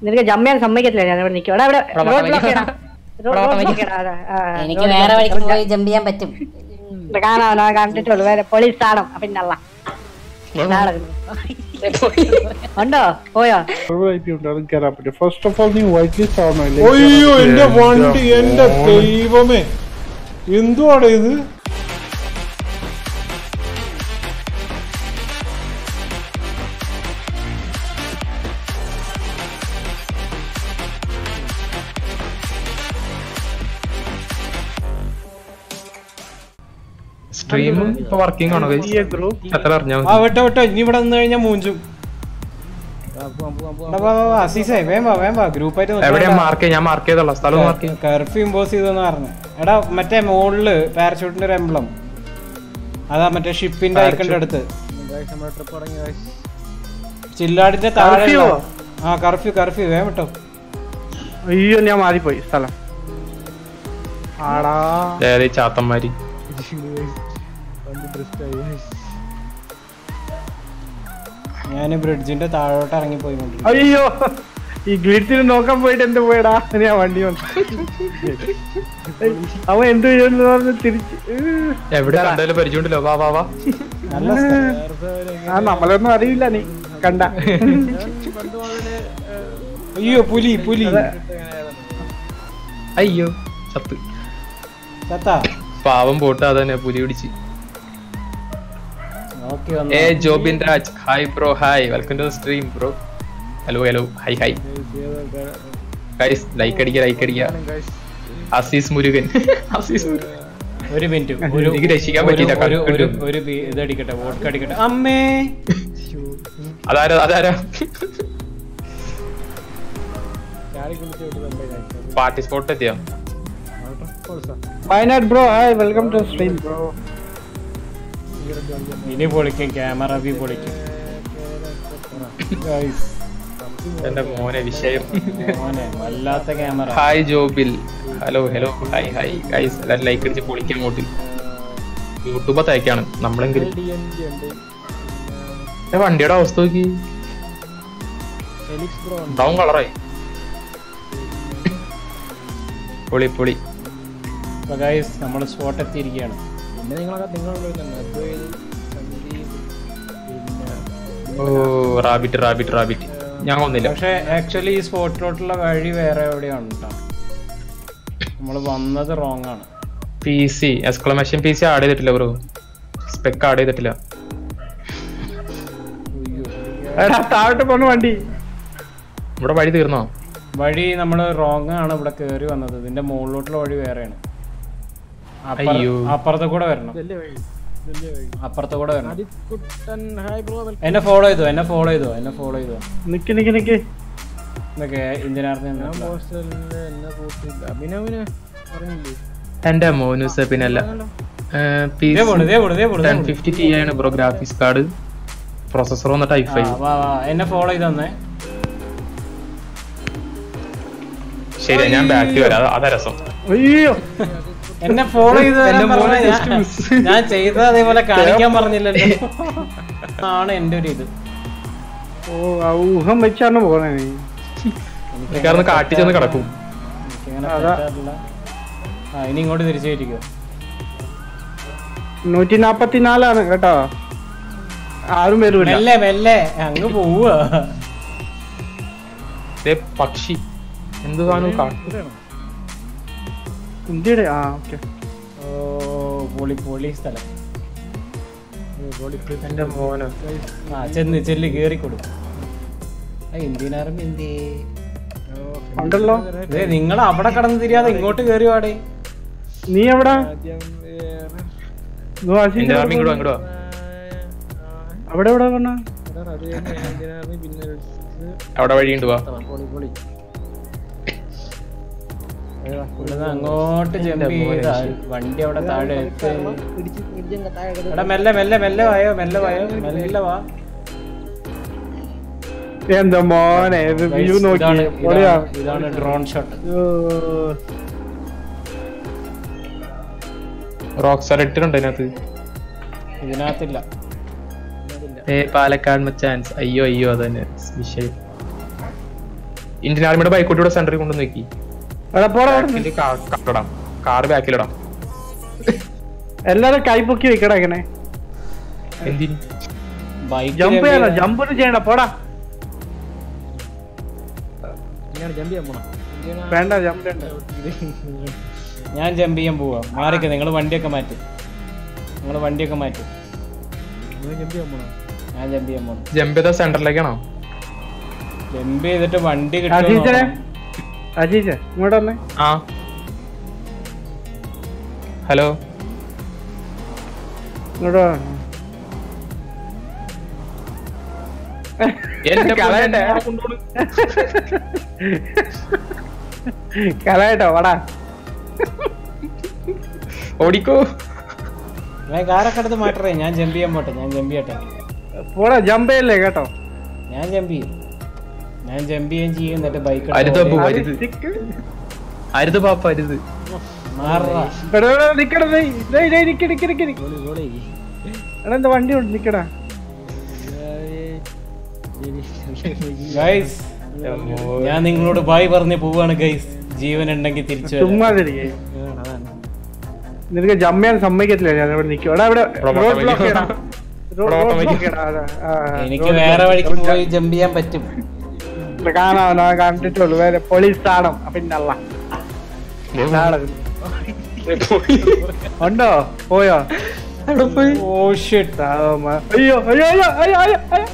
നിനക്ക് ജമ്പ് ചെയ്യാൻ സമ്മതിക്കത്തില്ല ഞാൻ ഇവിടെ നിൽക്കും എടാ ഇവിടെ ഇവിടെ road ഓട്ടം block ചെയ്യടാ. Road- road block ഓട്ടം ചെയ്യടാ. അതാ, ആ, എനിക്ക് road വേറെ block വഴിക്ക് ചെയ്യടാ. പോയി ജമ്പ് ചെയ്യാൻ പറ്റും ഇവിടെ കാണാം ഞാൻ കണ്ടിട്ടുള്ളൂ വേറെ പോലീസ് സ്ഥാനം പിന്നല്ല ഉണ്ടോ പോയോ ഉണ്ടാകും കയറാൻ പറ്റും ഫസ്റ്റ് ഓഫ് ഓൾ നീ വൈറ്റ് ലിസ്റ്റ് ആവണോ അയ്യോ എന്റെ വണ്ടി എന്റെ ദൈവമേ എന്തുവാടെ ഇത് സ്ട്രീം ഇപ്പൊ വർക്കിംഗ് ആണോ guys? എത്ര അറിഞ്ഞാ ആ വിട്ടോ വിട്ടോ ഇനി ഇവിടെ നിന്ന് കഴിഞ്ഞാൽ മൂഞ്ചും അസീസേ വേം വാ വേം വാ ഗ്രൂപ്പായിട്ട് എവിടെയാ മാർക്ക് ഞാൻ മാർക്ക് ചെയ്തോളാം സ്ഥലം മാർക്ക് ചെയ്യും കർഫ്യൂ ഇമ്പോസ് ചെയ്തെന്ന് പറഞ്ഞു എടാ മറ്റേ മോളില് പാരഷൂട്ടിന്റെ ഒരു എംബ്ലം അതാ മറ്റേ ഷിപ്പിന്റെ ഐക്കണിന്റെ അടുത്ത് ചില്ലാടിന്റെ താഴെ Curfew ഓ? ആ കർഫ്യൂ കർഫ്യൂ വേം വിട്ടോ അയ്യോ ഞാൻ മാറിപ്പോയി സ്ഥലം ആടാ ഏതേ ചാത്തന്മാര് ഞാൻ ബ്രിഡ്ജിന്റെ താഴോട്ട് ഇറങ്ങി പോയിക്കൊണ്ടിരിക്കും അയ്യോ ഈ ഗ്ലിറ്റ്സിന് നോക്കാൻ പോയിട്ട് എന്ത് പോയടാ ഞാൻ വണ്ടി വന്നു അവൻ എന്ത് ചെയ്യുന്നു പറഞ്ഞ് തിരിച്ച് ഏഹ്. എവിടെ കണ്ടാലും പരിചയമുണ്ടല്ലോ വാ വാ വാ നല്ല ആ നമ്മളൊന്നും അറിയില്ല നീ കണ്ട അയ്യോ പുലി പുലി അയ്യോ ചത്ത് ചത്താ പാവം പോട്ട് അതന്നെ പുലി പിടിച്ച് ഓക്കെ ഏ Jobin Raj hi bro hi welcome to stream bro hello hello hi hi guys like അടിക്കുക ലൈക്ക് അടിക്കുക അസീസ് മുരുകൻ അസീസ് മുരുകൻ ഒരു മിനിറ്റ് ഒരു എനിക്ക് രക്ഷിക്കാൻ ഒരു- പറ്റിയില്ല, ഒരു ഒരു കണ്ടിട്ടുണ്ട്. ഒരു ബി- ഇത് അടിക്കട്ടെ വോട്ട് അടിക്കട്ടെ അമ്മേ അതാരാ അതാരാ പാർട്ടി സ്പോട്ട് എത്തിയോ Wayanad bro hi welcome to stream bro ഇനി പൊളിക്കും ക്യാമറ ബി പൊളിക്കും Guys, എന്റെ മോനെ വിഷയം മോനെ വല്ലാത്ത ക്യാമറ ഹായ് ജോബിൽ hello hello hi hi guys എല്ലാവരും ലൈക്ക് അടിച്ച് പൊളിക്കാൻ അങ്ങോട്ട് യൂട്യൂബ് തയ്ക്കാണ് നമ്മളെങ്കിലും ഏ, വണ്ടിയുടെ അവസ്ഥ നോക്കി ബ്രൗൺ കളറായി പൊളി പൊളി അപ്പൊ ഗൈസ് നമ്മൾ സ്പോട്ട് എത്തിയിരിക്കുകയാണ് ഓ റാബിറ്റ് റാബിറ്റ് റാബിറ്റ് ഞാൻ കൊന്നില്ല പക്ഷെ ആക്ച്വലി ഈ സ്പോട്ടിലോട്ടുള്ള വഴി വേറെ എവിടെയാണ് കേട്ടോ നമ്മൾ വന്നത് റോങ് ആണ് P C exclamation P C add ചെയ്തിട്ടില്ല ബ്രോ സ്പെക്ക് ആഡ് ചെയ്തിട്ടില്ല എടാ താഴോട്ട് പോണ വണ്ടി ഇവിടെ വഴി തീർന്നോ വഴി നമ്മൾ റോങ് ആണ് ഇവിടെ കയറി വന്നത് ഇതിന്റെ മുകളിലോട്ടുള്ള വഴി വേറെയാണ് അപ്പുറ- അയ്യോ. അപ്പുറത്തെ കൂടെ വരണം അപ്പുറത്തെ കൂടെ വരണം എന്നെ ഫോളോ ചെയ്തോ എന്നെ ഫോളോ ചെയ്തോ എന്നെ ഫോളോ ചെയ്തോ നിക്ക് നിക്ക് നിക്ക് ഇതൊക്കെ എഞ്ചിനീയറിന് എന്റെ മോനൂസ് പിന്നല്ല ഇതേ പോണു ഇതേ പോണു ഇതേ പോണു ടെൻ ഫിഫ്റ്റി ടി ആണ് ബ്രോ ഗ്രാഫിക്സ് കാർഡ് പ്രൊസസർ വന്നിട്ട് ഐ ഫൈവ് വാ വാ എന്നെ ഫോളോ ചെയ്ത് തന്നെ ശരി ഞാൻ ബാക്ക് വരാം അതാ- അതാ രസം അയ്യോ എന്നെ ഫോളോ ചെയ്ത് വരാൻ എന്റെ മോനെ പറഞ്ഞാ just ഞാൻ- miss. ഞാൻ ചെയ്ത അതേപോലെ കാണിക്കാൻ പറഞ്ഞില്ലല്ലോ ആണ് എന്റെ ഒരു ഇത് ഓ ആ ഊഹം വെച്ചാണ് പോണേ നീ കാരണം കാട്ടി ചെന്ന് കിടക്കും എനിക്കങ്ങനെ അതാ. പറ്റാറില്ല. ആ ഇനി ഇങ്ങോട്ട് തിരിച്ചു കയറ്റിക്കോ നൂറ്റി നാപ്പത്തിനാലാണ് കേട്ടോ ആരും വരൂല മെല്ലെ മെല്ലെ അങ്ങ് പോവുക ദേ പക്ഷി എന്ത് സാധനം കാട്ടു ഇന്ത്യയുടെ ആ ഓക്കെ ഓ പൊളി പൊളി സ്ഥലം എന്റെ മോനെ ആ ചെന്ന് ചെല്ല് കേറിക്കൊടു എന്തിനാറും എന്തേ ഉണ്ടല്ലോ ഏ നിങ്ങൾ അവിടെ കടന്ന് തിരിയാതെ ഇങ്ങോട്ട് കേറി വാടേ നീ എവിടാ നീ വാശി എന്റെ ആർമി ഇങ്ങോട്ട് അങ്ങോട്ട് വാ. അവിടെ എവിടെ പറഞ്ഞ അവിടെ വഴിയുണ്ട് വാ ഇവിടുന്ന് അങ്ങോട്ട് ജമ്പ് ചെയ്താ വണ്ടി അവിടെ താഴെ എത്തി. എടാ മെല്ലെ മെല്ലെ മെല്ലെ വായോ മെല്ലെ വായോ മെല്ലെ വാ എന്താ മോനെ വ്യൂ Guys, നോക്കി ഇതാണ് പൊളിയാ. ഇതാണ്- ഇതാണ് ഡ്രോൺ ഷോട്ട് ഓ, റോക്ക് സ്റ്റാർ ഇട്ടിട്ടുണ്ട് അതിനകത്ത് ഇതിനകത്തില്ല ഏ പാലക്കാട് ചാൻസ് അയ്യോ അയ്യോ അതന്നെ വിഷയം ഇന്ത്യൻ ആർമിയുടെ ബൈക്കോട്ട് ഇവിടെ സെന്ററിൽ കൊണ്ടു നോക്കി എടാ പോടാ അവിടുന്ന്. കാറിടാം കാറ് ബാക്കിലിടാം എല്ലാരും കൈ പൊക്കി വെക്കടാ ഇങ്ങനെ എന്തിന് ബൈക്ക് ജമ്പ് ചെയ്യണോ ജമ്പ് ഒന്നും ചെയ്യണ്ട പോടാ വേണ്ട ജമ്പ് ചെയ്യണ്ട ഞാൻ ജമ്പ് ചെയ്യാൻ പോവാ മാറിക്ക നിങ്ങൾ വണ്ടിയൊക്കെ മാറ്റും നിങ്ങൾ വണ്ടിയൊക്കെ മാറ്റും ഞാൻ ജമ്പ് ചെയ്യാൻ പോണം ജമ്പ് ചെയ്ത സെന്ററിലേക്കാണോ ജമ്പ് ചെയ്തിട്ട് വണ്ടി അജീജനെ കിട്ടും അജീജ ഇങ്ങോട്ട് വന്നേ ആ ഹലോ ഇങ്ങോട്ട് വാ. എന്റെ കളയട്ടെ. പൊന്നേ, കൊണ്ടുപോണ്. കളയട്ടോ വാടാ ഓടിക്കോ ഞാൻ കാറൊക്കെ എടുത്ത് മാറ്ററേ ഞാൻ ജമ്പ് ചെയ്യാൻ പോട്ടെ ഞാൻ ജമ്പ് ചെയ്യട്ടെ പോടാ ജമ്പ് ചെയ്യല്ലേ കേട്ടോ ഞാൻ ജമ്പ് ചെയ്യും ഞാൻ ജമ്പ് ചെയ്യുകയും ചെയ്യും എന്നിട്ട് ബൈക്ക് അരുത് അപ്പു, അത് അരുത് stick. അരുത് പാപ്പ അരുത് മാറാ എടാ, എടാ, നിക്കടാ ദേ, ദേ, ദേ, നിക്ക്, നിക്ക്, നിക്ക്, നിക്ക്. എടാ എന്താ വണ്ടി ഉണ്ട് നിക്കടാ ഗൈസ് ഞാൻ നിങ്ങളോട് ബായ് പറഞ്ഞ് പോവാണ് ഗൈസ് ജീവൻ ഉണ്ടെങ്കിൽ തിരിച്ചു വരാം. ചുമ്മാ തിരികെ നിനക്ക് ജമ്പ് ചെയ്യാൻ സമ്മതിക്കത്തില്ല ഞാൻ ഇവിടെ നിൽക്കും എടാ ഇവിടെ ഇവിടെ റോഡ് ഓട്ടം ബ്ലോക്ക് വയ്ക്കും. ഇവിടെ ഓട്ടം വയ്ക്കും. എനിക്ക് വേറെ വഴിക്ക് പോയി ജമ്പ് ചെയ്യാൻ പറ്റും കാണാൻ കണ്ടിട്ടുള്ളൂ വേറെ പോലീസ് സ്ഥാനം പിന്നല്ല ഉണ്ടോ പോയോ ഓ ഷിറ്റ് താവമ്മ. അയ്യോ അയ്യോ അയ്യോ അയ്യോ അയ്യോ അയ്യോ.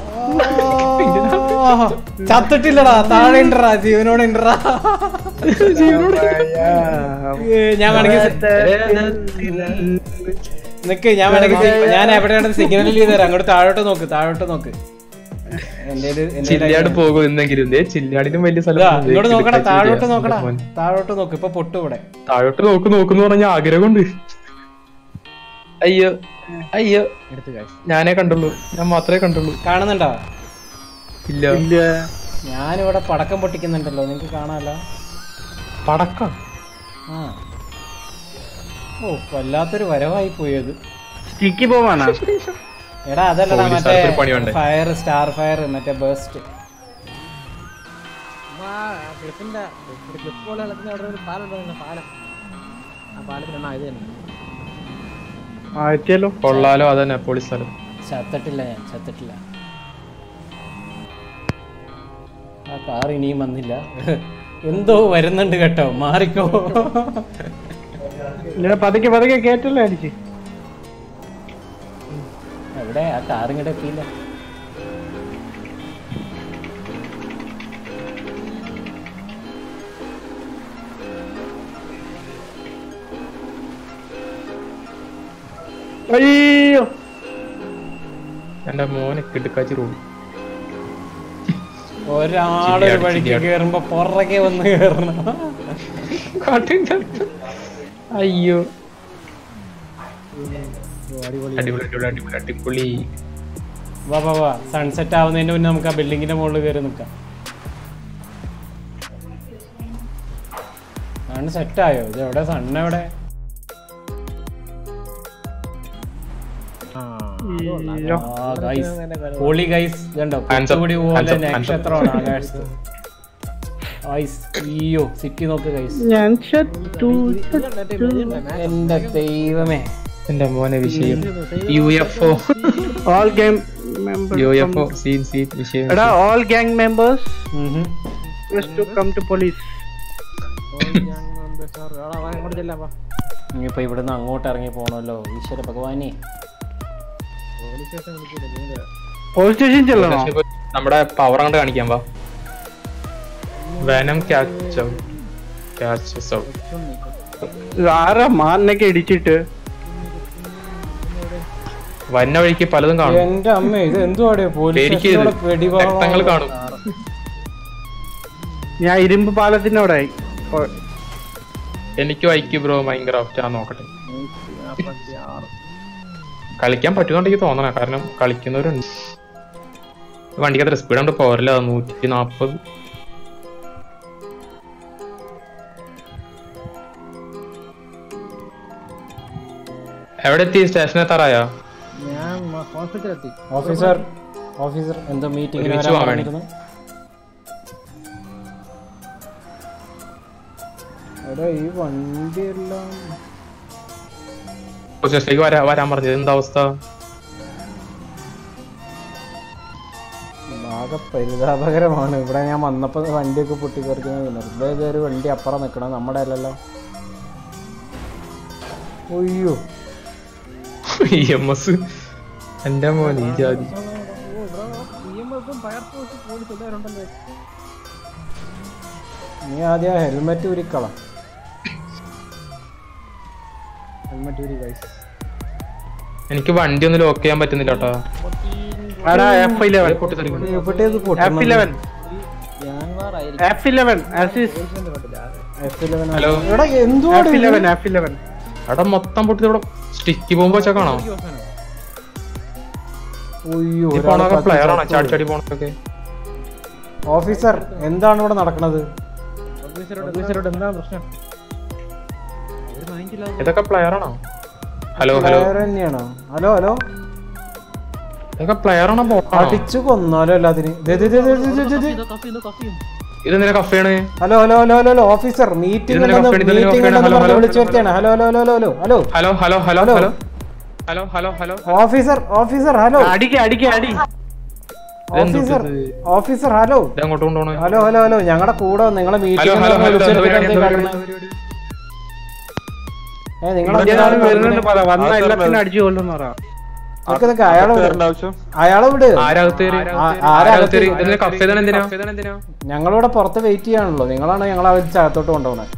ചത്തിട്ടില്ലടാ താഴെ ഉണ്ടറാ ജീവനോടെ ഉണ്ടറാ അയ്യോ. ഞാൻ വേണമെങ്കിൽ നിക്ക് ഞാൻ വേണമെങ്കിൽ സി- ഞാൻ എവിടെയാണ് സിഗ്നൽ ചെയ്ത് തരാം അങ്ങോട്ട് താഴോട്ട് നോക്ക് താഴോട്ട് നോക്ക് എന്റെ ചില്ലാട് പോകും എന്നെങ്കിലും ദേ ചില്ലാടിനും വലിയ സ്ഥലം ഇങ്ങോട്ട് നോക്കടാ താഴോട്ട് നോക്കടാ താഴോട്ട് നോക്ക് ഇപ്പൊ പൊട്ടു ഇവിടെ താഴോട്ട് നോക്ക് നോക്കുന്നു പറഞ്ഞ ആഗ്രഹമുണ്ട് അയ്യോ അയ്യോ ഞാനേ കണ്ടുള്ളൂ ഞാൻ മാത്രമേ കണ്ടുള്ളൂ കാണുന്നുണ്ടോ ഇല്ല ഇല്ല ഞാനിവിടെ പടക്കം പൊട്ടിക്കുന്നുണ്ടല്ലോ നിങ്ങക്ക് കാണാലോ പടക്കം ആ ഓ വല്ലാത്തൊരു വരവായി പോയത് സ്റ്റിക്ക് പോവാനാ എടാ അതല്ലടാ പോലീസുകാർക്ക് മറ്റേ ഒരു പണി വേണ്ടേ? ഫയർ സ്റ്റാർ ഫയർ മറ്റേ ബേസ്റ്റ് ആ എത്തിയല്ലോ കൊള്ളാലോ അതന്നെ പോലീസ് സ്ഥലം ചത്തിട്ടില്ല ഞാൻ ചത്തിട്ടില്ല ആ കാർ ഇനിയും വന്നില്ല എന്തോ വരുന്നുണ്ട് കേട്ടോ മാറിക്കോ ഇങ്ങനെ പതുക്കെ പതുക്കെ കേറ്റല്ലേ അടിച്ച് എവിടെ ആ കാർ ഇങ്ങോട്ട് എത്തിയില്ല അയ്യോ എന്റെ മോനെ കിടുക്കാച്ചി റോഡ് ഒരാളൊരു ചിരിയാണ്, വഴിക്ക് ചിരിയാണ്. കേറുമ്പോ പുറകെ വന്ന് കേറണം അയ്യോ അടിപൊളി അടിപൊളി അടിപൊളി അടിപൊളി വാ വാ വാ സൺസെറ്റ് ആവുന്നതിന് മുന്നേ നമുക്ക് ആ ബിൽഡിങ്ങിന്റെ മുകളിൽ കയറി നിൽക്കാം സൺ സെറ്റ് ആയോ ഇത് എവിടെ സൺ എവിടെ അയ്യോ ആ ഗൈസ് പൊളി ഗൈസ് ഇതുണ്ടോ Hands up, കൂടി hands പോലെ up, hands up. നക്ഷത്രമാണ് ആകാശത്ത് ഗൈസ് അയ്യോ സിറ്റി നോക്ക് ഗൈസ് ഞാൻ ചത്തു എന്റെ ദൈവമേ എന്റെ മോനെ വിഷയം U F O all game members U F O scene scene വിഷയം എടാ ഓൾ ഗാങ് മെമ്പേഴ്സ് ഉഹും. ടു കം ടു പോലീസ് ഇനിയിപ്പോ ഇവിടുന്ന് അങ്ങോട്ട് ഇറങ്ങി പോണല്ലോ ഈശ്വര ഭഗവാനെ പോലീസ് സ്റ്റേഷൻ ചെല്ലണോ നമ്മുടെ പവർ അങ്ങോട്ട് കാണിക്കാൻ വാ വെനം ക്യാച്ച് ക്യാച്ച് ആരാ മാറിനൊക്കെ ഇടിച്ചിട്ട് വന്ന വഴിക്ക് പലതും കാണും എന്റെ അമ്മ ഇത് എന്തുവാടെ പോലീസ് പേടിക്കരുത് സ്റ്റേഷനിലൂടെ വെടിവാ- രക്തങ്ങൾ കാണും ഞാൻ ഇരുമ്പ് പാലത്തിനോടായി ഓ- എനിക്ക് വൈക്ക് ബ്രോ ഭയങ്കര ഓഫ്റ്റ് ആ നോക്കട്ടെ കളിക്കാൻ പറ്റുന്നുണ്ടെങ്കിൽ തോന്നണ കാരണം കളിക്കുന്നവരുണ്ട് വണ്ടിക്ക് അത്ര സ്പീഡ് കൊണ്ട് പോരല്ല നൂറ്റി നാപ്പത് എവിടെ എത്തി സ്റ്റേഷൻ എത്താറായോ ഓഫീസർ ഓഫീസർ എന്തോ മീറ്റിംഗ് ഒരുമിച്ച് പോവാൻ വേണ്ടി. എടാ ഈ വണ്ടി എല്ലാം സ്റ്റേക്ക് വരാ വരാൻ പറഞ്ഞത് എന്താ അവസ്ഥ ആകെ പരിതാപകരമാണ് ഇവിടെ ഞാൻ വന്നപ്പോ വണ്ടിയൊക്കെ പൊട്ടിത്തെറിക്കുന്നത് വെറുതെ ഇതൊരു വണ്ടി അപ്പുറം നിക്കണം നമ്മുടെ അല്ലല്ലോ ഒയ്യോ ഇ എം എസ് എന്റെ മോൻ ഈ ജാതി നീ ആദ്യം ഹെൽമെറ്റ് ഉരിക്കളാം ഹെൽമെറ്റ് ഉരി guys. എനിക്ക് വണ്ടി ഒന്ന് ലോക്ക് ചെയ്യാൻ പറ്റുന്നില്ല കേട്ടോ എടാ എഫ് ഇലവൻ ഇവിടെ ഇത് പൊട്ടുന്നുണ്ട്. F eleven F eleven Aziz F11 hello എടാ എന്തുവാണ് എഫ് ഇത്? ഇലവൻ എഫ് ഇലവൻ അവിടെ മൊത്തം പൊട്ടി ഇവിടെ സ്റ്റിക്ക് പോകുമ്പോ വെച്ചേക്കാണോ ഉയ്യോ, ഈ ഒരാള് പോണൊക്കെ കത്തി പ്ലെയർ ആണോ ചത്തു. ചാടി ചാടി പോണൊക്കെ ഓഫീസർ എന്താണ് ഇവിടെ നടക്കുന്നത് എന്താ പ്രശ്നം ഇതൊക്കെ പ്ലെയർ ആണോ ഹലോ ഹലോ പ്ലെയർ തന്നെയാണോ ഹലോ ഹലോ ഇതൊക്കെ പ്ലെയർ ആണോ ബോട്ടാണോ അടിച്ചു കൊന്നാലോ എല്ലാത്തിനും ദേ, ദേ, ദേ, ദേ, ദേ, ദേ, ദേ. ഇത് നിന്നെ കഫയാണ് hello hello hello hello hello officer meeting ഇതിന് ഉണ്ടെന്ന് കഫേണ്, ഇതിന് മീറ്റിംഗ് കഫേണ്, ഉണ്ടെന്ന് ഹലോ, പറഞ്ഞ് ഹലോ. വിളിച്ചു വരുത്തിയാണ് hello hello hello hello hello hello hello hello hello hello. Hello hello hello hello officer officer hello അടിക്ക അടിക്ക അടി ഓഫീസർ ഓഫീസർ ഹലോ ഇത് അങ്ങോട്ട് കൊണ്ടുപോണേ ഹലോ ഹലോ ഹലോ ഞങ്ങളുടെ കൂടെ വന്ന് നിങ്ങളെ ഹലോ മീറ്റിംഗ് ഹലോ ഹലോ വിളിച്ചു എന്താ വരുത്തിയിട്ട് പരിപാടി, എന്തേ എന്താ കാട്ടുന്നെ? പരിപാടി? ഏ നിങ്ങളെ ഇയാള് വരുന്നുണ്ട് പറ വന്ന എല്ലാത്തിനും അടിച്ചു കൊല്ലുന്ന പറ നിക്ക് നിക്ക് അയാളെ വിട് അയാളെ വിട് ആരാകത്ത് കയറി? ആ- ആരാകത്ത് കയറി? ഇതിന് കഫ് ചെയ്താൽ എന്തിനാ ഞങ്ങളിവിടെ പുറത്ത് വെയിറ്റ് ചെയ്യാണല്ലോ നിങ്ങളാണ് ഞങ്ങളെ അകത്തോട്ട് കൊണ്ടുപോകുന്നത്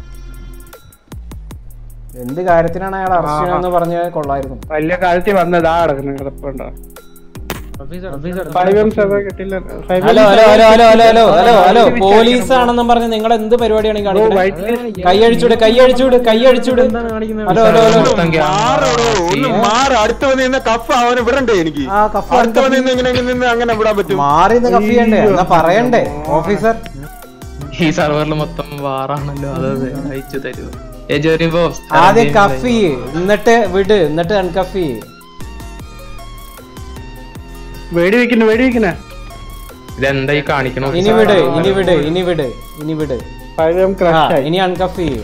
എന്ത് കാര്യത്തിനാണ് അയാൾ അറസ്റ്റ് ചെയ്യണമെന്ന് പറഞ്ഞ കൊള്ളായിരുന്നു വലിയ കാര്യത്തിൽ വന്നതാ കിടക്കുന്നത് കിടപ്പുണ്ടോ ഫൈവ് എം സെവൻ കിട്ടില്ല five hello hello hello hello hello hello hello hello police ആണെന്നും പറഞ്ഞ് നിങ്ങൾ എന്ത് പരിപാടിയാണ് ഈ കാണിക്കുന്നത് കൈ അഴിച്ചുവിട് കൈ അഴിച്ചുവിട് കൈ അഴിച്ചുവിട് ഹലോ ഹലോ ഹലോ മൊത്തം ഗ്യാ- ഒന്ന് മാറി അടുത്ത് വന്ന് നിന്ന് കഫ് അവന് വിടണ്ടേ എനിക്ക് ആ കഫ് അടുത്ത് വന്ന് നിന്ന് ഇങ്ങനെ ഇങ്ങനെ നിന്ന് അങ്ങനെ വിടാൻ പറ്റും മാറി നിന്ന് കഫ് ചെയ്യണ്ടേ എന്നാ പറയണ്ടേ ഓഫീസർ ഈ സർവറിൽ മൊത്തം വാറാണല്ലോ അതെ അയച്ചു തരുമോ ഏ ജെറി ബോസ് ആദ്യം കഫ് ചെയ്യ് എന്നിട്ട് വിട് എന്നിട്ട് അൺകഫ് ചെയ്യ് വെടി വെക്കുന്നു വെടി വെക്കുന്നേ ഇതെന്താ ഈ കാണിക്കണോ ഇനി വിട് ഇനി വിട് ഇനി വിട് ഇനി വിട് ഫൈവ് എം ആ ക്രാഷ് ആയി ഇനി അൺകഫ് ചെയ്യ്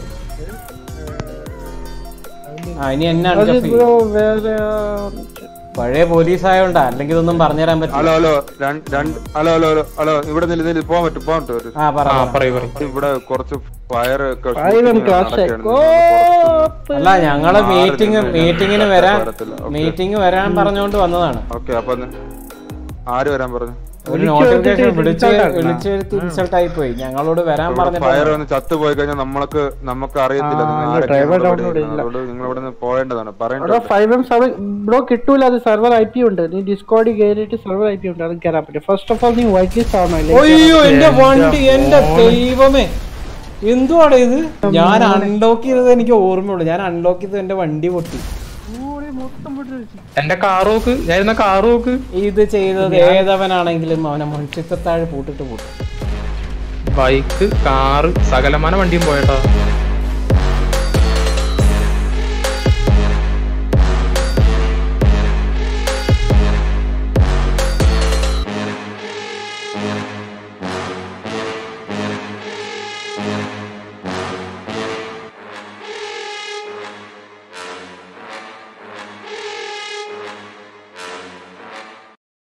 ആ ഇനി എന്നെ അത് അൺകഫ് ബ്രോ ചെയ്യ് വേറെ പഴയ പോലീസ് ആയോണ്ടാ അല്ലെങ്കിൽ ഇതൊന്നും പറഞ്ഞുതരാൻ പറ്റില്ല ഹലോ ഹലോ രണ്ട് രണ്ട് ഹലോ ഹലോ ഹലോ ഹലോ ഇവിടെ നില്ല നില്ല പോകാൻ പറ്റും പോകാൻ പറ്റും ആ പറ ആ പറ. പറയൂ പറയൂ ഇവിടെ കുറച്ച് ഫയർ ഫൈവ് എം ക്രാഷ് ആയി ഓ അല്ല ഞങ്ങള് മീറ്റിംഗ് മീറ്റിങ്ങിന് വരാൻ വരത്തില്ല. ഓക്കേ. മീറ്റിംഗ് വരാൻ പറഞ്ഞുകൊണ്ട് വന്നതാണ് ഓക്കെ അപ്പൊ ന്ന് ആര് വരാൻ പറഞ്ഞു ഒരു വിളിച്ച് നോട്ടിഫിക്കേഷൻ വരുത്തിയിട്ട് വിളിച്ച് insult ആക്കണം. വിളിച്ച് വരുത്തി ഇൻസൾട്ട് ആയി പോയി ഞങ്ങളോട് വരാൻ ഫയർ പറഞ്ഞിട്ട് വന്ന് ചത്തു പോയി കഴിഞ്ഞാൽ നമ്മൾക്ക് നമുക്ക് അറിയത്തില്ല ആ, നിങ്ങൾ ഇല്ല, ആരൊക്കെയാണ് driver ഇവിടെ download ഇരിക്കുന്നത്. ഇല്ല. അതുകൊണ്ട് നിങ്ങൾ ഇവിടെ നിന്ന് പോകേണ്ടതാണ് അവിടെ പറയേണ്ടത് ഫൈവ് എം സെവൻ ബ്രോ കിട്ടൂല അത് സെർവർ ഐ പി ഉണ്ട് നീ ഡിസ്കോഡിൽ കയറിയിട്ട് സെർവർ ഐ പി ഉണ്ട് അത് കയറാൻ പറ്റും ഫസ്റ്റ് ഓഫ് ഓൾ നീ വൈറ്റ് ലിസ്റ്റ് ആവണോ അയ്യോ എന്റെ വണ്ടി എന്റെ ദൈവമേ എന്തുവാണ് ഇത് ഞാൻ അൺലോക്ക് ചെയ്തത് എനിക്ക് ഓർമ്മയുള്ളൂ ഞാൻ അൺലോക്ക് ചെയ്തത് എന്റെ വണ്ടി പൊട്ടി എന്റെ കാറ് നോക്ക് ഞാൻ ഇരുന്ന കാറ് നോക്ക് ഇത് ചെയ്തത് ഏതവനാണെങ്കിലും അവനെ മുൻചിക്കത്താഴ് പൂട്ടിട്ട് പൂട്ടും ബൈക്ക് കാറ് സകലമാന വണ്ടിയും പോയട്ടോ